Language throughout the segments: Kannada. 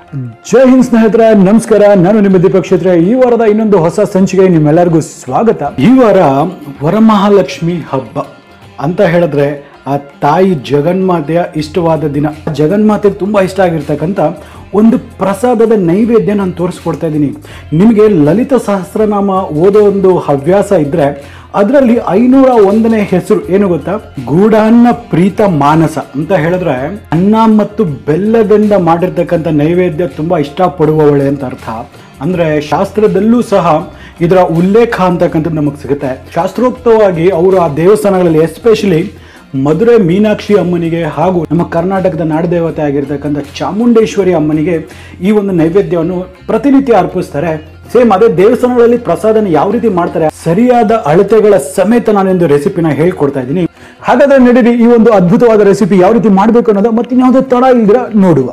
ಜೈ ಹಿಂದ್ ಸ್ನೇಹಿತರೆ ನಮಸ್ಕಾರ ನಾನು ನಿಮ್ಮ ದೀಪಕ್ ಕ್ಷೇತ್ರ ಈ ವಾರದ ಇನ್ನೊಂದು ಹೊಸ ಸಂಚಿಕೆ ನಿಮ್ಮೆಲ್ಲರಿಗೂ ಸ್ವಾಗತ ಈ ವಾರ ವರಮಹಾಲಕ್ಷ್ಮಿ ಹಬ್ಬ ಅಂತ ಹೇಳಿದ್ರೆ ಆ ತಾಯಿ ಜಗನ್ಮಾತೆಯ ಇಷ್ಟವಾದ ದಿನ ಜಗನ್ಮಾತೆ ತುಂಬಾ ಇಷ್ಟ ಆಗಿರ್ತಕ್ಕಂಥ ಒಂದು ಪ್ರಸಾದದ ನೈವೇದ್ಯ ನಾನು ತೋರಿಸ್ಕೊಡ್ತಾ ಇದ್ದೀನಿ ನಿಮಗೆ ಲಲಿತ ಸಹಸ್ರನಾಮ ಓದೋ ಒಂದು ಹವ್ಯಾಸ ಇದ್ರೆ ಅದರಲ್ಲಿ ಐನೂರ ಒಂದನೇ ಹೆಸರು ಏನು ಗೊತ್ತಾ ಗೂಢಾನ್ನ ಪ್ರೀತ ಮಾನಸ ಅಂತ ಹೇಳಿದ್ರೆ ಅನ್ನ ಮತ್ತು ಬೆಲ್ಲದಿಂದ ಮಾಡಿರ್ತಕ್ಕಂಥ ನೈವೇದ್ಯ ತುಂಬಾ ಇಷ್ಟಪಡುವವಳೆ ಅಂತ ಅರ್ಥ ಅಂದ್ರೆ ಶಾಸ್ತ್ರದಲ್ಲೂ ಸಹ ಇದರ ಉಲ್ಲೇಖ ಅಂತಕ್ಕಂಥದ್ದು ನಮಗೆ ಸಿಗುತ್ತೆ ಶಾಸ್ತ್ರೋಕ್ತವಾಗಿ ಅವರು ಆ ದೇವಸ್ಥಾನಗಳಲ್ಲಿ ಎಸ್ಪೆಷಲಿ ಮಧುರೆ ಮೀನಾಕ್ಷಿ ಅಮ್ಮನಿಗೆ ಹಾಗೂ ನಮ್ಮ ಕರ್ನಾಟಕದ ನಾಡದೇವತೆ ಆಗಿರ್ತಕ್ಕಂಥ ಚಾಮುಂಡೇಶ್ವರಿ ಅಮ್ಮನಿಗೆ ಈ ಒಂದು ನೈವೇದ್ಯವನ್ನು ಪ್ರತಿನಿತ್ಯ ಅರ್ಪಿಸ್ತಾರೆ ಸೇಮ್ ಅದೇ ದೇವಸ್ಥಾನಗಳಲ್ಲಿ ಪ್ರಸಾದನ ಯಾವ ರೀತಿ ಮಾಡ್ತಾರೆ ಸರಿಯಾದ ಅಳತೆಗಳ ಸಮೇತ ನಾನೊಂದು ರೆಸಿಪಿನ ಹೇಳ್ಕೊಡ್ತಾ ಇದ್ದೀನಿ ಹಾಗಾದ್ರೆ ನಡೀರಿ ಈ ಒಂದು ಅದ್ಭುತವಾದ ರೆಸಿಪಿ ಯಾವ ರೀತಿ ಮಾಡಬೇಕು ಅನ್ನೋದು ಮತ್ತೆ ಇನ್ಯಾವುದೇ ತಡ ಇಲ್ದಿರ ನೋಡುವ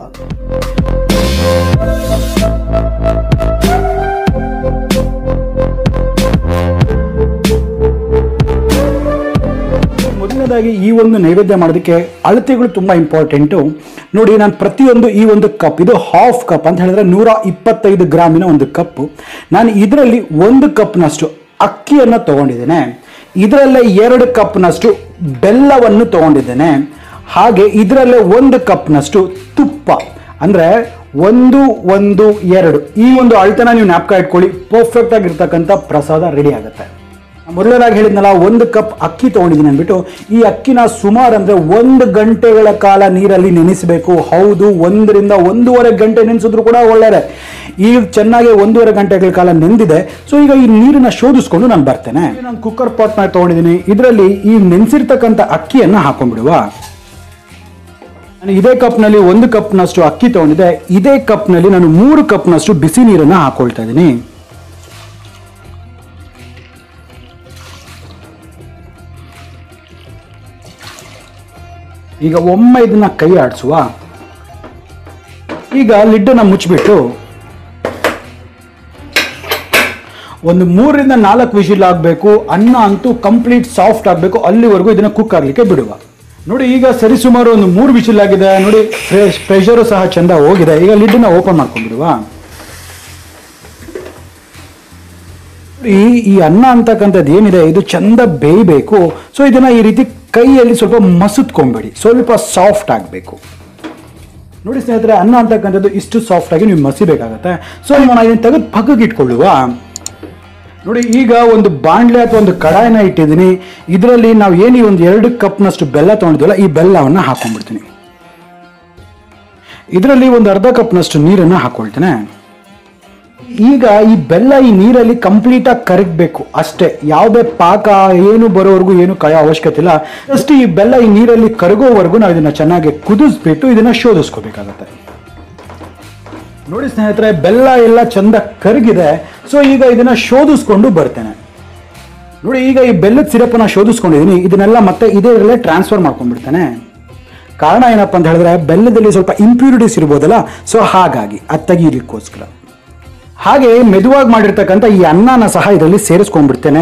ಮೊದಲನೇದಾಗಿ ಈ ಒಂದು ನೈವೇದ್ಯ ಮಾಡೋದಕ್ಕೆ ಅಳತೆಗಳು ತುಂಬಾ ಇಂಪಾರ್ಟೆಂಟು ನೋಡಿ ನಾನು ಪ್ರತಿಯೊಂದು ಈ ಒಂದು ಕಪ್ ಇದು ಹಾಫ್ ಕಪ್ ಅಂತ ಹೇಳಿದ್ರೆ ನೂರ ಇಪ್ಪತ್ತೈದು ಗ್ರಾಮಿನ ಒಂದು ಕಪ್ಪು ನಾನು ಇದರಲ್ಲಿ ಒಂದು ಕಪ್ನಷ್ಟು ಅಕ್ಕಿಯನ್ನು ತಗೊಂಡಿದ್ದೇನೆ ಇದರಲ್ಲೇ ಎರಡು ಕಪ್ನಷ್ಟು ಬೆಲ್ಲವನ್ನು ತಗೊಂಡಿದ್ದೇನೆ ಹಾಗೆ ಇದರಲ್ಲೇ ಒಂದು ಕಪ್ನಷ್ಟು ತುಪ್ಪ ಅಂದ್ರೆ ಒಂದು ಒಂದು ಎರಡು ಈ ಒಂದು ಅಳತೆನ ನೀವು ಜ್ಞಾಪಕ ಇಟ್ಕೊಳ್ಳಿ ಪರ್ಫೆಕ್ಟ್ ಆಗಿರ್ತಕ್ಕಂಥ ಪ್ರಸಾದ ರೆಡಿ ಆಗುತ್ತೆ ಮೊದಲನೇದಾಗಿ ಹೇಳಿದ್ನಲ್ಲ ಒಂದು ಕಪ್ ಅಕ್ಕಿ ತೊಗೊಂಡಿದ್ದೀನಿ ಅಂದ್ಬಿಟ್ಟು ಈ ಅಕ್ಕಿನ ಸುಮಾರು ಅಂದರೆ ಒಂದು ಗಂಟೆಗಳ ಕಾಲ ನೀರಲ್ಲಿ ನೆನೆಸಬೇಕು ಹೌದು ಒಂದರಿಂದ ಒಂದೂವರೆ ಗಂಟೆ ನೆನೆಸಿದ್ರು ಕೂಡ ಒಳ್ಳೆಯದೇ ಈಗ ಚೆನ್ನಾಗಿ ಒಂದೂವರೆ ಗಂಟೆಗಳ ಕಾಲ ನೆಂದಿದೆ ಸೊ ಈಗ ಈ ನೀರನ್ನ ಶೋಧಿಸ್ಕೊಂಡು ನಾನು ಬರ್ತೇನೆ ನಾನು ಕುಕ್ಕರ್ ಪಾಟ್ನ ತೊಗೊಂಡಿದ್ದೀನಿ ಇದರಲ್ಲಿ ಈ ನೆನೆಸಿರ್ತಕ್ಕಂಥ ಅಕ್ಕಿಯನ್ನು ಹಾಕೊಂಡ್ಬಿಡುವ ನಾನು ಇದೇ ಕಪ್ನಲ್ಲಿ ಒಂದು ಕಪ್ನಷ್ಟು ಅಕ್ಕಿ ತೊಗೊಂಡಿದ್ದೆ ಇದೇ ಕಪ್ನಲ್ಲಿ ನಾನು ಮೂರು ಕಪ್ನಷ್ಟು ಬಿಸಿ ನೀರನ್ನು ಹಾಕೊಳ್ತಾ ಇದ್ದೀನಿ ಈಗ ಒಮ್ಮೆ ಇದನ್ನ ಕೈ ಆಡಿಸುವ ಈಗ ಲಿಡ್ಡನ್ನ ಮುಚ್ಚಿಬಿಟ್ಟು ಒಂದು ಮೂರರಿಂದ ನಾಲ್ಕು ವಿಶಿಲ್ ಆಗಬೇಕು ಅನ್ನ ಅಂತೂ ಕಂಪ್ಲೀಟ್ ಸಾಫ್ಟ್ ಆಗಬೇಕು ಅಲ್ಲಿವರೆಗೂ ಇದನ್ನ ಕುಕ್ ಆಗಲಿಕ್ಕೆ ಬಿಡುವ ನೋಡಿ ಈಗ ಸರಿಸುಮಾರು ಒಂದು ಮೂರು ವಿಶಿಲ್ ಆಗಿದೆ ನೋಡಿ ಫ್ರೆಶ್ ಪ್ರೆಷರು ಸಹ ಚಂದ ಹೋಗಿದೆ ಈಗ ಲಿಡ್ಡನ್ನ ಓಪನ್ ಮಾಡ್ಕೊಂಡ್ಬಿಡುವ ಈ ಈ ಅನ್ನ ಅಂತಕ್ಕಂಥದ್ದು ಏನಿದೆ ಇದು ಚಂದ ಬೇಯಬೇಕು ಸೊ ಇದನ್ನ ಈ ರೀತಿ ಕೈಯಲ್ಲಿ ಸ್ವಲ್ಪ ಮಸುತ್ಕೊಂಬೇಡಿ ಸ್ವಲ್ಪ ಸಾಫ್ಟ್ ಆಗಬೇಕು ನೋಡಿ ಸ್ನೇಹಿತರೆ ಅನ್ನ ಅಂತಕ್ಕಂಥದ್ದು ಇಷ್ಟು ಸಾಫ್ಟ್ ಆಗಿ ನೀವು ಮಸಿಬೇಕಾಗತ್ತೆ ಸೊ ನಾನು ಇದನ್ನು ತೆಗೆದು ಪಕ್ಕಕ್ಕೆ ಇಟ್ಕೊಳ್ಳುವ ನೋಡಿ ಈಗ ಒಂದು ಬಾಂಡ್ಲೆ ಅಥವಾ ಒಂದು ಕಡಾಯಿನ ಇಟ್ಟಿದ್ದೀನಿ ಇದರಲ್ಲಿ ನಾವು ಏನು ಈ ಒಂದು ಎರಡು ಕಪ್ನಷ್ಟು ಬೆಲ್ಲ ತೊಗೊಂಡಿದ್ವಲ್ಲ ಈ ಬೆಲ್ಲವನ್ನು ಹಾಕೊಂಡ್ಬಿಡ್ತೀನಿ ಇದರಲ್ಲಿ ಒಂದು ಅರ್ಧ ಕಪ್ನಷ್ಟು ನೀರನ್ನು ಹಾಕೊಳ್ತೇನೆ ಈಗ ಈ ಬೆಲ್ಲ ಈ ನೀರಲ್ಲಿ ಕಂಪ್ಲೀಟ್ ಆಗಿ ಕರಗಬೇಕು ಅಷ್ಟೇ ಯಾವುದೇ ಪಾಕ ಏನು ಬರೋವರೆಗೂ ಏನು ಕಾಯೋ ಅವಶ್ಯಕತೆ ಇಲ್ಲ ಜಸ್ಟ್ ಈ ಬೆಲ್ಲ ಈ ನೀರಲ್ಲಿ ಕರಗೋವರೆಗೂ ನಾವು ಇದನ್ನ ಚೆನ್ನಾಗಿ ಕುದಿಸ್ಬಿಟ್ಟು ಇದನ್ನ ಶೋಧಿಸ್ಕೋಬೇಕಾಗತ್ತೆ ನೋಡಿ ಸ್ನೇಹಿತರೆ ಬೆಲ್ಲ ಎಲ್ಲ ಚಂದ ಕರಗಿದೆ ಸೊ ಈಗ ಇದನ್ನ ಶೋಧಿಸ್ಕೊಂಡು ಬರ್ತೇನೆ ನೋಡಿ ಈಗ ಈ ಬೆಲ್ಲದ ಸಿರಪನ್ನ ಶೋಧಿಸ್ಕೊಂಡಿದ್ದೀನಿ ಇದನ್ನೆಲ್ಲ ಮತ್ತೆ ಇದರಲ್ಲೇ ಟ್ರಾನ್ಸ್ಫರ್ ಮಾಡ್ಕೊಂಡ್ಬಿಡ್ತೇನೆ ಕಾರಣ ಏನಪ್ಪ ಅಂತ ಹೇಳಿದ್ರೆ ಬೆಲ್ಲದಲ್ಲಿ ಸ್ವಲ್ಪ ಇಂಪ್ಯೂರಿಟೀಸ್ ಇರ್ಬೋದಲ್ಲ ಸೊ ಹಾಗಾಗಿ ಅದು ತೆಗೀಲಿಕ್ಕೋಸ್ಕರ ಹಾಗೆ ಮೆದುವಾಗಿ ಮಾಡಿರ್ತಕ್ಕಂಥ ಈ ಅನ್ನನ ಸಹ ಇದರಲ್ಲಿ ಸೇರಿಸ್ಕೊಂಡ್ಬಿಡ್ತೇನೆ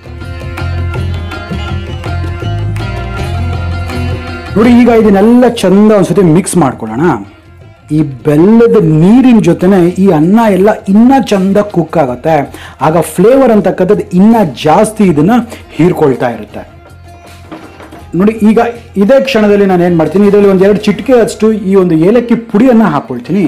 ನೋಡಿ ಈಗ ಇದನ್ನೆಲ್ಲ ಚಂದ ಒಂದ್ಸತಿ ಮಿಕ್ಸ್ ಮಾಡ್ಕೊಳ್ಳೋಣ ಈ ಬೆಲ್ಲದ ನೀರಿನ ಜೊತೆನೆ ಈ ಅನ್ನ ಎಲ್ಲ ಇನ್ನ ಚಂದ ಕುಕ್ ಆಗುತ್ತೆ ಆಗ ಫ್ಲೇವರ್ ಅಂತಕ್ಕಂಥದ್ದು ಇನ್ನ ಜಾಸ್ತಿ ಇದನ್ನ ಹೀರ್ಕೊಳ್ತಾ ಇರುತ್ತೆ ನೋಡಿ ಈಗ ಇದೇ ಕ್ಷಣದಲ್ಲಿ ನಾನು ಏನು ಮಾಡ್ತೀನಿ ಇದರಲ್ಲಿ ಒಂದು ಎರಡು ಚಿಟಿಕೆ ಅಷ್ಟು ಈ ಒಂದು ಏಲಕ್ಕಿ ಪುಡಿಯನ್ನು ಹಾಕೊಳ್ತೀನಿ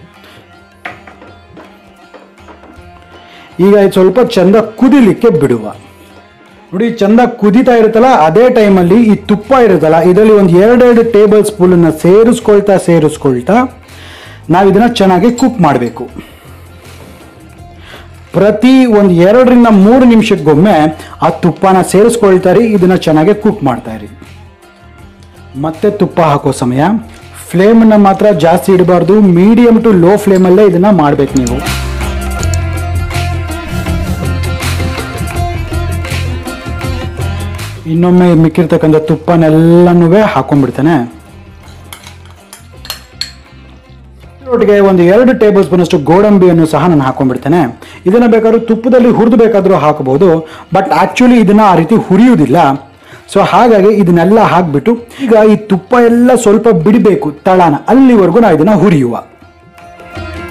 ಈಗ ಇದು ಸ್ವಲ್ಪ ಚಂದ ಕುದಿಲಿಕ್ಕೆ ಬಿಡುವ ನೋಡಿ ಚಂದ ಕುದಿತಾ ಇರುತ್ತಲ್ಲ ಅದೇ ಟೈಮಲ್ಲಿ ಈ ತುಪ್ಪ ಇರುತ್ತಲ್ಲ ಇದರಲ್ಲಿ ಒಂದು ಎರಡೆರಡು ಟೇಬಲ್ ಸ್ಪೂನನ್ನು ಸೇರಿಸ್ಕೊಳ್ತಾ ಸೇರಿಸ್ಕೊಳ್ತಾ ನಾವು ಇದನ್ನ ಚೆನ್ನಾಗಿ ಕುಕ್ ಮಾಡಬೇಕು ಪ್ರತಿ ಒಂದು ಎರಡರಿಂದ ಮೂರು ನಿಮಿಷಕ್ಕೊಮ್ಮೆ ಆ ತುಪ್ಪನ ಸೇರಿಸ್ಕೊಳ್ತಾರೆ ಇದನ್ನ ಚೆನ್ನಾಗಿ ಕುಕ್ ಮಾಡ್ತಾ ಇರಿ ಮತ್ತೆ ತುಪ್ಪ ಹಾಕೋ ಸಮಯ ಫ್ಲೇಮನ್ನು ಮಾತ್ರ ಜಾಸ್ತಿ ಇಡಬಾರ್ದು ಮೀಡಿಯಂ ಟು ಲೋ ಫ್ಲೇಮಲ್ಲೇ ಇದನ್ನ ಮಾಡ್ಬೇಕು ನೀವು ಇನ್ನೊಮ್ಮೆ ಮಿಕ್ಕಿರ್ತಕ್ಕಂಥ ತುಪ್ಪನೆಲ್ಲನೂ ಹಾಕೊಂಡ್ಬಿಡ್ತೇನೆ ಒಟ್ಟಿಗೆ ಒಂದು ಎರಡು ಟೇಬಲ್ ಸ್ಪೂನ್ ಅಷ್ಟು ಗೋಡಂಬಿಯನ್ನು ಸಹ ನಾನು ಹಾಕೊಂಡ್ಬಿಡ್ತೇನೆ ಇದನ್ನ ಬೇಕಾದ್ರೂ ತುಪ್ಪದಲ್ಲಿ ಹುರಿದು ಬೇಕಾದ್ರೂ ಹಾಕಬಹುದು ಬಟ್ ಆಕ್ಚುಲಿ ಇದನ್ನ ಆ ರೀತಿ ಹುರಿಯುವುದಿಲ್ಲ ಸೊ ಹಾಗಾಗಿ ಇದನ್ನೆಲ್ಲ ಹಾಕ್ಬಿಟ್ಟು ಈಗ ಈ ತುಪ್ಪ ಎಲ್ಲ ಸ್ವಲ್ಪ ಬಿಡಬೇಕು ತಳನ ಅಲ್ಲಿವರೆಗೂ ನಾವು ಇದನ್ನ ಹುರಿಯುವ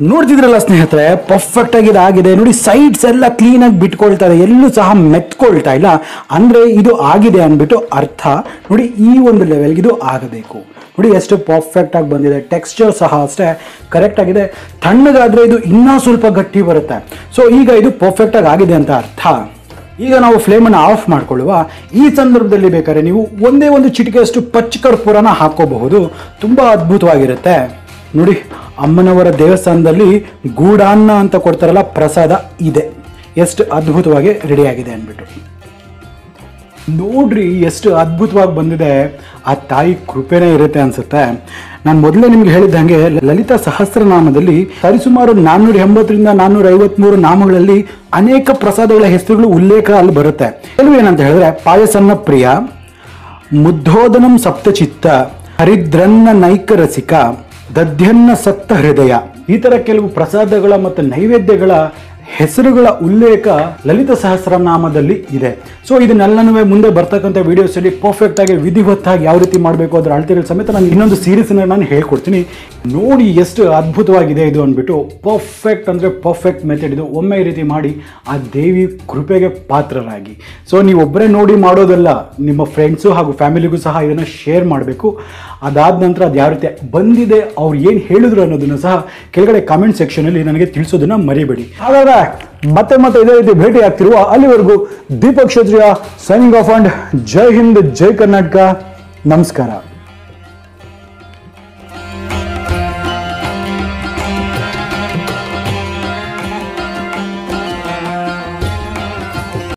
ನೋಡ್ತಿದ್ರಲ್ಲ ಸ್ನೇಹಿತರೆ ಪರ್ಫೆಕ್ಟ್ ಆಗಿ ಇದಾಗಿದೆ ನೋಡಿ ಸೈಡ್ಸ್ ಎಲ್ಲ ಕ್ಲೀನ್ ಆಗಿ ಬಿಟ್ಕೊಳ್ತಾ ಇದೆ ಎಲ್ಲೂ ಸಹ ಮೆತ್ಕೊಳ್ತಾ ಇಲ್ಲ ಅಂದ್ರೆ ಇದು ಆಗಿದೆ ಅಂದ್ಬಿಟ್ಟು ಅರ್ಥ ನೋಡಿ ಈ ಒಂದು ಲೆವೆಲ್ಗೆ ಇದು ಆಗಬೇಕು ನೋಡಿ ಎಷ್ಟು ಪರ್ಫೆಕ್ಟ್ ಆಗಿ ಬಂದಿದೆ ಟೆಕ್ಸ್ಚರ್ ಸಹ ಅಷ್ಟೇ ಕರೆಕ್ಟ್ ಆಗಿದೆ ತಣ್ಣಗಾದ್ರೆ ಇದು ಇನ್ನೂ ಸ್ವಲ್ಪ ಗಟ್ಟಿ ಬರುತ್ತೆ ಸೊ ಈಗ ಇದು ಪರ್ಫೆಕ್ಟ್ ಆಗಿ ಆಗಿದೆ ಅಂತ ಅರ್ಥ ಈಗ ನಾವು ಫ್ಲೇಮನ್ನು ಆಫ್ ಮಾಡ್ಕೊಳ್ಳುವ ಈ ಸಂದರ್ಭದಲ್ಲಿ ಬೇಕಾದ್ರೆ ನೀವು ಒಂದೇ ಒಂದು ಚಿಟಿಕೆಯಷ್ಟು ಪಚ್ಚ ಕರ್ಪೂರನ ಹಾಕೋಬಹುದು ತುಂಬ ಅದ್ಭುತವಾಗಿರುತ್ತೆ ನೋಡಿ ಅಮ್ಮನವರ ದೇವಸ್ಥಾನದಲ್ಲಿ ಗೂಡಾನ್ನ ಅಂತ ಕೊಡ್ತಾರಲ್ಲ ಪ್ರಸಾದ ಇದೆ ಎಷ್ಟು ಅದ್ಭುತವಾಗಿ ರೆಡಿಯಾಗಿದೆ ಅಂದ್ಬಿಟ್ಟು ನೋಡ್ರಿ ಎಷ್ಟು ಅದ್ಭುತವಾಗಿ ಬಂದಿದೆ ಆ ತಾಯಿ ಕೃಪೆನೇ ಇರುತ್ತೆ ಅನ್ಸುತ್ತೆ ನಾನು ಮೊದಲೇ ನಿಮ್ಗೆ ಹೇಳಿದಂಗೆ ಲಲಿತಾ ಸಹಸ್ರನಾಮದಲ್ಲಿ ಸರಿಸುಮಾರು ನಾನ್ನೂರ ಎಂಬತ್ತರಿಂದ ನಾನ್ನೂರ ಐವತ್ಮೂರು ನಾಮಗಳಲ್ಲಿ ಅನೇಕ ಪ್ರಸಾದಗಳ ಹೆಸರುಗಳು ಉಲ್ಲೇಖ ಅಲ್ಲಿ ಬರುತ್ತೆ ಕೆಲವು ಏನಂತ ಹೇಳಿದ್ರೆ ಪಾಯಸನ್ನ ಪ್ರಿಯ ಮುದ್ದೋದನಂ ಸಪ್ತಚಿತ್ತ ಹರಿದ್ರನ್ನ ನೈಕ ರಸಿಕ ದಧ್ಯನ್ನ ಸತ್ತ ಹೃದಯ ಈ ತರ ಕೆಲವು ಪ್ರಸಾದಗಳ ಮತ್ತು ನೈವೇದ್ಯಗಳ ಹೆಸರುಗಳ ಉಲ್ಲೇಖ ಲಲಿತ ಸಹಸ್ರನಾಮದಲ್ಲಿ ಇದೆ ಸೊ ಇದನ್ನೆಲ್ಲನೂ ಮುಂದೆ ಬರ್ತಕ್ಕಂಥ ವಿಡಿಯೋಸ್ ಅಲ್ಲಿ ಪರ್ಫೆಕ್ಟ್ ಆಗಿ ವಿಧಿವತ್ತಾಗಿ ಯಾವ ರೀತಿ ಮಾಡಬೇಕು ಅದರ ಅಳತೆಗಳ ಸಮೇತ ನಾನು ಇನ್ನೊಂದು ಸೀರೀಸ್ ನಾನು ಹೇಳ್ಕೊಡ್ತೀನಿ ನೋಡಿ ಎಷ್ಟು ಅದ್ಭುತವಾಗಿದೆ ಇದು ಅಂದ್ಬಿಟ್ಟು ಪರ್ಫೆಕ್ಟ್ ಅಂದ್ರೆ ಪರ್ಫೆಕ್ಟ್ ಮೆಥಡ್ ಇದು ಒಮ್ಮೆ ಈ ರೀತಿ ಮಾಡಿ ಆ ದೇವಿ ಕೃಪೆಗೆ ಪಾತ್ರರಾಗಿ ಸೊ ನೀವು ಒಬ್ಬರೇ ನೋಡಿ ಮಾಡೋದಲ್ಲ ನಿಮ್ಮ ಫ್ರೆಂಡ್ಸು ಹಾಗೂ ಫ್ಯಾಮಿಲಿಗೂ ಸಹ ಇದನ್ನು ಶೇರ್ ಮಾಡಬೇಕು ಅದಾದ ನಂತರ ಅದು ಯಾವ ರೀತಿ ಬಂದಿದೆ ಅವ್ರು ಏನು ಹೇಳಿದ್ರು ಅನ್ನೋದನ್ನು ಸಹ ಕೆಳಗಡೆ ಕಾಮೆಂಟ್ ಸೆಕ್ಷನಲ್ಲಿ ನನಗೆ ತಿಳಿಸೋದನ್ನ ಮರಿಬೇಡಿ ಹಾಗಾದ್ರೆ ಮತ್ತೆ ಮತ್ತೆ ಇದೇ ರೀತಿ ಭೇಟಿ ಆಗ್ತಿರುವ ಅಲ್ಲಿವರೆಗೂ Deepak Kshatriya signing off and Jai Hind Jai Karnataka ನಮಸ್ಕಾರ